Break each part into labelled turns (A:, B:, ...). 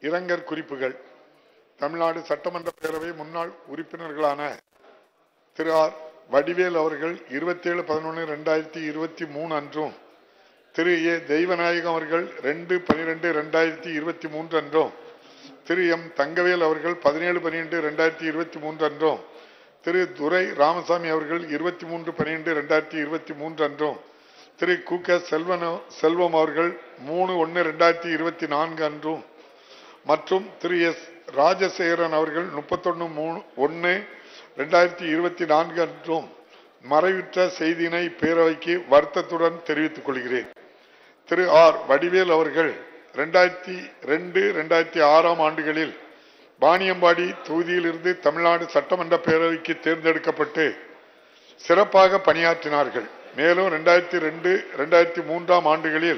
A: இரங்கற் குறிப்புகள் தமிழ்நாடு சட்டமன்ற பேரவை முன்னாள் உறுப்பினர்களான திரு ஆர் வடிவேல் அவர்கள் இருபத்தேழு பதினொன்று ரெண்டாயிரத்தி இருபத்தி மூணு அன்றும் திரு ஏ தெய்வநாயகம் அவர்கள் ரெண்டு பனிரெண்டு ரெண்டாயிரத்தி இருபத்தி மூன்று அன்றும் திரு எம் தங்கவேல் அவர்கள் பதினேழு பன்னிரெண்டு ரெண்டாயிரத்தி இருபத்தி மூன்று அன்றும் திரு துரை ராமசாமி அவர்கள் இருபத்தி மூன்று பன்னிரெண்டு ரெண்டாயிரத்தி இருபத்தி மூன்று அன்றும் திரு கு க செல்வன் செல்வம் அவர்கள் மூணு ஒன்று ரெண்டாயிரத்தி இருபத்தி நான்கு அன்றும் மற்றும் திரு எஸ் ராஜசேகரன் அவர்கள் முப்பத்தொன்னு மூணு ஒன்று ரெண்டாயிரத்தி இருபத்தி நான்கு அன்றும் மறைவுற்ற செய்தியினை பேரவைக்கு வருத்தத்துடன் தெரிவித்துக் கொள்கிறேன் திரு ஆர் வடிவேல் அவர்கள் ரெண்டாயிரத்தி ரெண்டு ரெண்டாயிரத்தி ஆறாம் ஆண்டுகளில் வாணியம்பாடி தொகுதியிலிருந்து தமிழ்நாடு சட்டமன்ற பேரவைக்கு தேர்ந்தெடுக்கப்பட்டு சிறப்பாக பணியாற்றினார்கள் மேலும் ரெண்டாயிரத்தி ரெண்டு ரெண்டாயிரத்தி மூன்றாம் ஆண்டுகளில்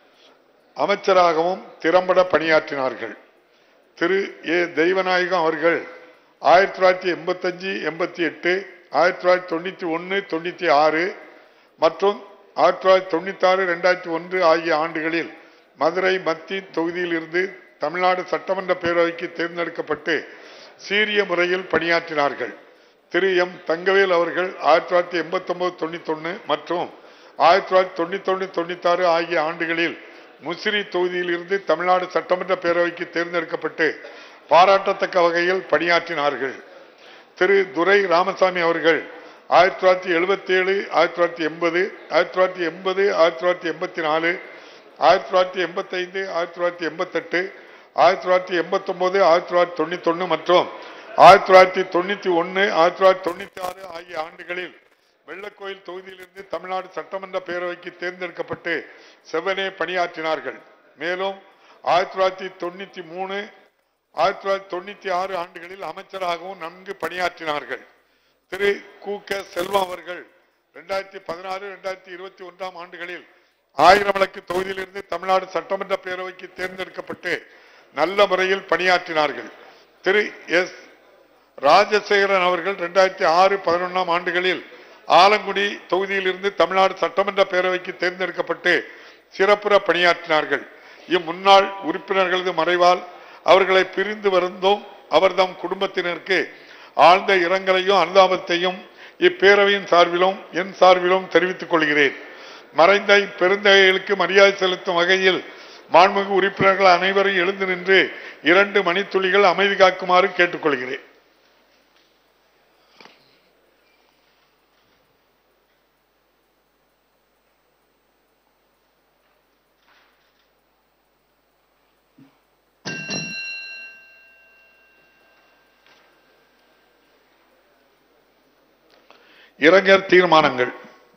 A: அமைச்சராகவும் திறம்பட பணியாற்றினார்கள் திரு ஏ தெய்வநாயகம் அவர்கள் ஆயிரத்தி தொள்ளாயிரத்தி எண்பத்தஞ்சு எண்பத்தி எட்டு ஆயிரத்தி தொள்ளாயிரத்தி தொண்ணூத்தி ஒன்று தொண்ணூத்தி ஆறு மற்றும் ஆயிரத்தி தொள்ளாயிரத்தி தொண்ணூத்தி ஆறு ரெண்டாயிரத்தி ஒன்று ஆகிய ஆண்டுகளில் மதுரை மத்தி தொகுதியிலிருந்து தமிழ்நாடு சட்டமன்ற பேரவைக்கு தேர்ந்தெடுக்கப்பட்டு சீரிய முறையில் பணியாற்றினார்கள் திரு எம் தங்கவேல் அவர்கள் ஆயிரத்தி தொள்ளாயிரத்தி எண்பத்தி ஒன்பது தொண்ணூத்தி ஒன்று மற்றும் ஆயிரத்தி தொள்ளாயிரத்தி தொண்ணூத்தி ஒன்று தொண்ணூத்தி ஆறு ஆகிய ஆண்டுகளில் முசிறி தொகுதியிலிருந்து தமிழ்நாடு சட்டமன்ற பேரவைக்கு தேர்ந்தெடுக்கப்பட்டு பாராட்டத்தக்க வகையில் பணியாற்றினார்கள் திரு துரை ராமசாமி அவர்கள் ஆயிரத்தி தொள்ளாயிரத்தி எழுபத்தி ஏழு ஆயிரத்தி தொள்ளாயிரத்தி எண்பது ஆயிரத்தி தொள்ளாயிரத்தி எண்பது ஆயிரத்தி தொள்ளாயிரத்தி எண்பத்தி நாலு ஆயிரத்தி தொள்ளாயிரத்தி எண்பத்தைந்து ஆயிரத்தி தொள்ளாயிரத்தி எண்பத்தெட்டு ஆயிரத்தி தொள்ளாயிரத்தி எண்பத்தி ஒன்பது ஆயிரத்தி தொள்ளாயிரத்தி தொண்ணூத்தி ஒன்று மற்றும் ஆயிரத்தி தொள்ளாயிரத்தி தொண்ணூத்தி ஒன்று ஆயிரத்தி தொள்ளாயிரத்தி தொண்ணூத்தி ஆறு ஆகிய ஆண்டுகளில் வெள்ளக்கோயில் தொகுதியிலிருந்து தமிழ்நாடு சட்டமன்ற பேரவைக்கு தேர்ந்தெடுக்கப்பட்டு செவ்வனே பணியாற்றினார்கள் மேலும் ஆயிரத்தி தொள்ளாயிரத்தி தொண்ணூத்தி மூணு ஆயிரத்தி தொள்ளாயிரத்தி தொண்ணூத்தி ஆறு ஆண்டுகளில் அமைச்சராகவும் நன்கு பணியாற்றினார்கள் திரு கு க செல்வம் அவர்கள் இரண்டாயிரத்தி பதினாறு இரண்டாயிரத்தி இருபத்தி ஒன்றாம் ஆண்டுகளில் ஆயிரம் விளக்கு தொகுதியிலிருந்து தமிழ்நாடு சட்டமன்ற பேரவைக்கு தேர்ந்தெடுக்கப்பட்டு நல்ல முறையில் பணியாற்றினார்கள் திரு எஸ் ராஜசேகரன் அவர்கள் இரண்டாயிரத்தி ஆறு பதினொன்றாம் ஆண்டுகளில் ஆலங்குடி தொகுதியிலிருந்து தமிழ்நாடு சட்டமன்ற பேரவைக்கு தேர்ந்தெடுக்கப்பட்டு சிறப்புற பணியாற்றினார்கள் இம்முன்னாள் உறுப்பினர்களது மறைவால் அவர்களை பிரிந்து வருந்தும் அவர்தம் குடும்பத்தினருக்கு ஆழ்ந்த இரங்கலையும் அனுதாபத்தையும் இப்பேரவையின் சார்பிலும் என் சார்பிலும் தெரிவித்துக் கொள்கிறேன் மறைந்த பெருந்தகைகளுக்கு மரியாதை செலுத்தும் வகையில் மாண்புமிகு உறுப்பினர்கள் அனைவரும் எழுந்து நின்று இரண்டு மணித்துளிகள் அமைதி காக்குமாறு கேட்டுக்கொள்கிறேன் இரங்கர் தீர்மானங்கள்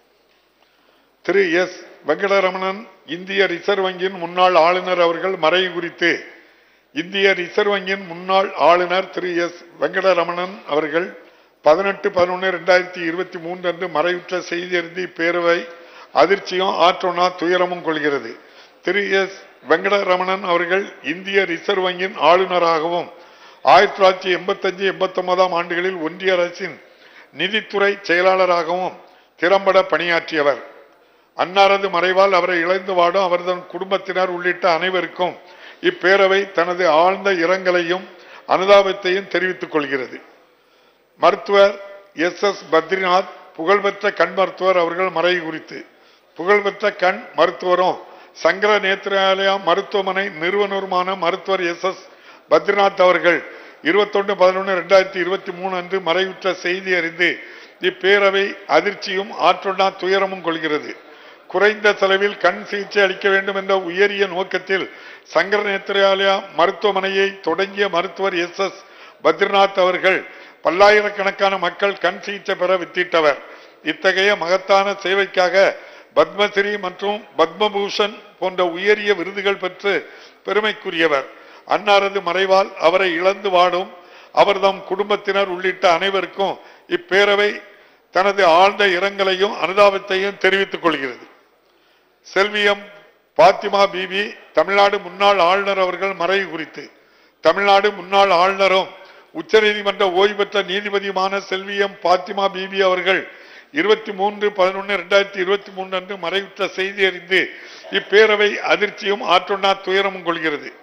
A: திரு எஸ் வெங்கடரமணன் இந்திய ரிசர்வ் வங்கியின் முன்னாள் ஆளுநர் அவர்கள் மறைவு குறித்து இந்திய ரிசர்வ் வங்கியின் முன்னாள் ஆளுநர் திரு எஸ் வெங்கடரமணன் அவர்கள் பதினெட்டு பதினொன்று ரெண்டாயிரத்தி இருபத்தி மூன்று அன்று மறைவுற்ற செய்தி அறிந்து பேரவை அதிர்ச்சியும் ஆற்றோனா துயரமும் கொள்கிறது திரு எஸ் வெங்கடரமணன் அவர்கள் இந்திய ரிசர்வ் வங்கியின் ஆளுநராகவும் ஆயிரத்தி தொள்ளாயிரத்தி எண்பத்தஞ்சு எண்பத்தி ஒன்பதாம் ஆண்டுகளில் ஒன்றிய அரசின் நிதித்துறை செயலாளராகவும் திறம்பட பணியாற்றியவர் அன்னாரது மறைவால் அவரை இழந்து வாடும் அவரது குடும்பத்தினர் உள்ளிட்ட அனைவருக்கும் இப்பேரவை தனது ஆழ்ந்த இரங்கலையும் அனுதாபத்தையும் தெரிவித்துக் கொள்கிறது மருத்துவர் எஸ் எஸ் பத்ரிநாத் புகழ்பெற்ற கண் மருத்துவர் அவர்கள் மறைவு குறித்து புகழ்பெற்ற கண் மருத்துவரும் சங்கர நேத்ராலயா மருத்துவமனை நிறுவனருமான மருத்துவர் எஸ் எஸ் பத்ரிநாத் அவர்கள் இருபத்தொன்னு பதினொன்று ரெண்டாயிரத்தி இருபத்தி மூணு அன்று மறைவுற்ற செய்தி அறிந்து இப்பேரவை அதிர்ச்சியும் ஆற்றொன்னா துயரமும் கொள்கிறது குறைந்த செலவில் கண் சிகிச்சை அளிக்க வேண்டும் என்ற உயரிய நோக்கத்தில் சங்கர நேத்ராலயா மருத்துவமனையை தொடங்கிய மருத்துவர் எஸ் எஸ் பத்ரிநாத் அவர்கள் பல்லாயிரக்கணக்கான மக்கள் கண் சிகிச்சை பெற வித்திட்டவர் இத்தகைய மகத்தான சேவைக்காக பத்மஸ்ரீ மற்றும் பத்மபூஷன் போன்ற உயரிய விருதுகள் பெற்று பெருமைக்குரியவர் அன்னாரது மறைவால் அவரை இழந்து வாடும் அவர்தம் குடும்பத்தினர் உள்ளிட்ட அனைவருக்கும் இப்பேரவை தனது ஆழ்ந்த இரங்கலையும் அனுதாபத்தையும் தெரிவித்துக் கொள்கிறது செல்வியம் பாத்திமா பிபி தமிழ்நாடு முன்னாள் ஆளுநர் அவர்கள் மறைவு குறித்து தமிழ்நாடு முன்னாள் ஆளுநரும் உச்சநீதிமன்ற ஓய்வு பெற்ற நீதிபதியுமான செல்வியம் பாத்திமா பிபி அவர்கள் இருபத்தி மூன்று பதினொன்று இரண்டாயிரத்தி இருபத்தி மூன்று அன்று மறைவுற்ற செய்தி அறிந்து இப்பேரவை அதிர்ச்சியும் ஆற்றொன்னா துயரமும் கொள்கிறது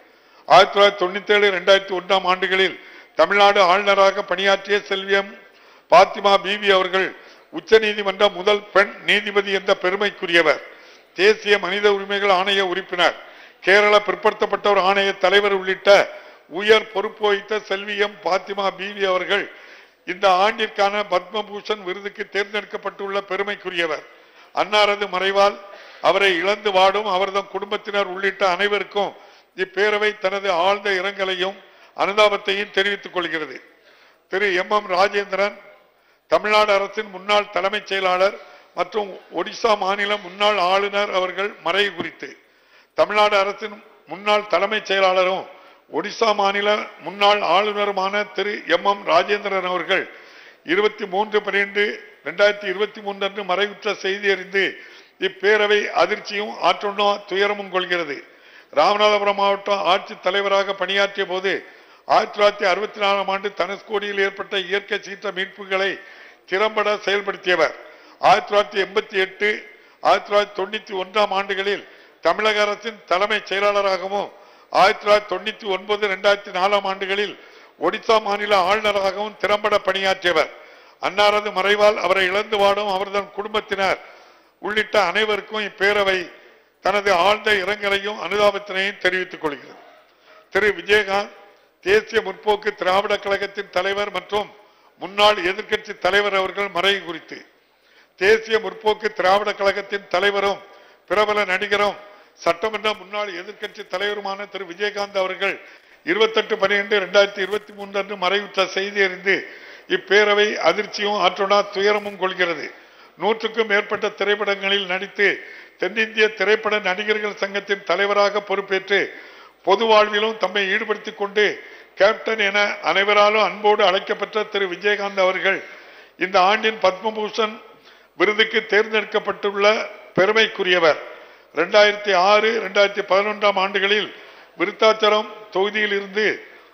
A: ஆயிரத்தி தொள்ளாயிரத்தி தொண்ணூத்தி ஏழு இரண்டாயிரத்தி ஒன்றாம் ஆண்டுகளில் தமிழ்நாடு ஆளுநராக பணியாற்றிய செல்வியம் பாத்திமா பிவி அவர்கள் உச்சநீதிமன்ற முதல் பெண் நீதிபதி என்ற பெருமைக்குரியவர் தேசிய மனித உரிமைகள் ஆணைய உறுப்பினர் கேரள பிற்படுத்தப்பட்டோர் ஆணைய தலைவர் உள்ளிட்ட உயர் பொறுப்பு வகித்த செல்வியம் பாத்திமா பிவி அவர்கள் இந்த ஆண்டிற்கான பத்மபூஷன் விருதுக்கு தேர்ந்தெடுக்கப்பட்டுள்ள பெருமைக்குரியவர் அன்னாரது மறைவால் அவரை இழந்து வாடும் அவரது குடும்பத்தினர் உள்ளிட்ட அனைவருக்கும் இப்பேரவை தனது ஆழ்ந்த இரங்கலையும் அனுதாபத்தையும் தெரிவித்துக் கொள்கிறது திரு எம் எம் ராஜேந்திரன் தமிழ்நாடு அரசின் முன்னாள் தலைமைச் செயலாளர் மற்றும் ஒடிசா மாநில முன்னாள் ஆளுநர் அவர்கள் மறைவு குறித்து தமிழ்நாடு அரசின் முன்னாள் தலைமைச் செயலாளரும் ஒடிசா மாநில முன்னாள் ஆளுநருமான திரு எம் எம் ராஜேந்திரன் அவர்கள் இருபத்தி மூன்று பன்னிரண்டு இரண்டாயிரத்தி இருபத்தி மூன்று அன்று மறைவுற்ற செய்தி அறிந்து இப்பேரவை அதிர்ச்சியும் ஆற்றுண்டோ துயரமும் கொள்கிறது ராமநாதபுரம் மாவட்டம் ஆட்சித் தலைவராக பணியாற்றிய போது ஆயிரத்தி தொள்ளாயிரத்தி அறுபத்தி நாலாம் ஆண்டு தனுஷ்கோடியில் ஏற்பட்ட இயற்கை சீற்ற மீட்புகளை திறம்பட செயல்படுத்தியவர் ஆயிரத்தி தொள்ளாயிரத்தி எண்பத்தி எட்டு ஆயிரத்தி தொள்ளாயிரத்தி தொண்ணூத்தி ஒன்றாம் ஆண்டுகளில் தமிழக அரசின் தலைமைச் செயலாளராகவும் ஆயிரத்தி தொள்ளாயிரத்தி தொண்ணூத்தி ஒன்பது இரண்டாயிரத்தி நாலாம் ஆண்டுகளில் ஒடிசா மாநில ஆளுநராகவும் திறம்பட பணியாற்றியவர் அன்னாரது மறைவால் அவரை இழந்து வாடும் அவரது குடும்பத்தினர் உள்ளிட்ட அனைவருக்கும் இப்பேரவை தனது ஆழ்ந்த இரங்கலையும் அனுதாபத்தினையும் தெரிவித்துக் கொள்கிறது திரு விஜயகாந்த் தேசிய முற்போக்கு திராவிட கழகத்தின் தலைவர் மற்றும் முன்னாள் எதிர்க்கட்சி தலைவர் அவர்கள் மறைவு குறித்து தேசிய முற்போக்கு திராவிட கழகத்தின் தலைவரும் பிரபல நடிகரும் சட்டமன்ற முன்னாள் எதிர்க்கட்சி தலைவருமான திரு விஜயகாந்த் அவர்கள் இருபத்தெட்டு பன்னிரண்டு இரண்டாயிரத்தி இருபத்தி மூன்று அன்று மறைவுற்ற செய்தி அறிந்து இப்பேரவை அதிர்ச்சியும் ஆற்றுடா துயரமும் கொள்கிறது நூற்றுக்கும் மேற்பட்ட திரைப்படங்களில் நடித்து தென்னிந்திய திரைப்பட நடிகர்கள் சங்கத்தின் தலைவராக பொறுப்பேற்று பொது வாழ்விலும் தம்மை ஈடுபடுத்திக் கொண்டு கேப்டன் என அனைவராலும் அன்போடு அழைக்கப்பட்ட திரு விஜயகாந்த் அவர்கள் இந்த ஆண்டின் பத்மபூஷன் விருதுக்கு தேர்ந்தெடுக்கப்பட்டுள்ள பெருமைக்குரியவர் இரண்டாயிரத்தி ஆறு இரண்டாயிரத்தி பதினொன்றாம் ஆண்டுகளில் விருத்தாச்சலம் தொகுதியில் இருந்து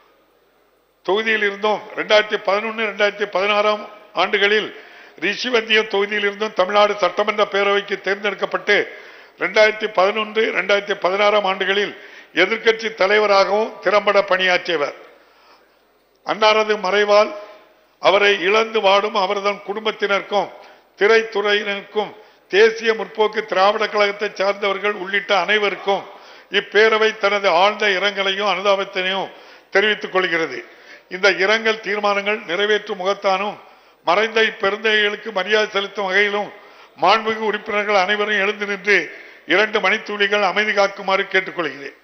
A: தொகுதியில் இருந்தும் இரண்டாயிரத்தி பதினொன்று இரண்டாயிரத்தி பதினாறாம் ஆண்டுகளில் ரிஷிவந்தியம் தொகுதியில் இருந்தும் தமிழ்நாடு சட்டமன்ற பேரவைக்கு தேர்ந்தெடுக்கப்பட்டு இரண்டாயிரத்தி பதினொன்று இரண்டாயிரத்தி பதினாறாம் ஆண்டுகளில் எதிர்க்கட்சி தலைவராகவும் திறம்பட பணியாற்றியவர் அன்னாரது மறைவால் அவரை இழந்து வாடும் அவரது குடும்பத்தினருக்கும் திரைத்துறையினருக்கும் தேசிய முற்போக்கு திராவிட கழகத்தை சார்ந்தவர்கள் உள்ளிட்ட அனைவருக்கும் இப்பேரவை தனது ஆழ்ந்த இரங்கலையும் அனுதாபத்தினையும் தெரிவித்துக் கொள்கிறது இந்த இரங்கல் தீர்மானங்கள் நிறைவேற்றும் முகத்தானும் மறைந்த இப்பெருந்தைகளுக்கு மரியாதை செலுத்தும் வகையிலும் மாண்புமிகு உறுப்பினர்கள் அனைவரும் எழுந்து நின்று இரண்டு மணித்துளிகள் அமைதி காக்குமாறு கேட்டுக்கொள்கிறேன்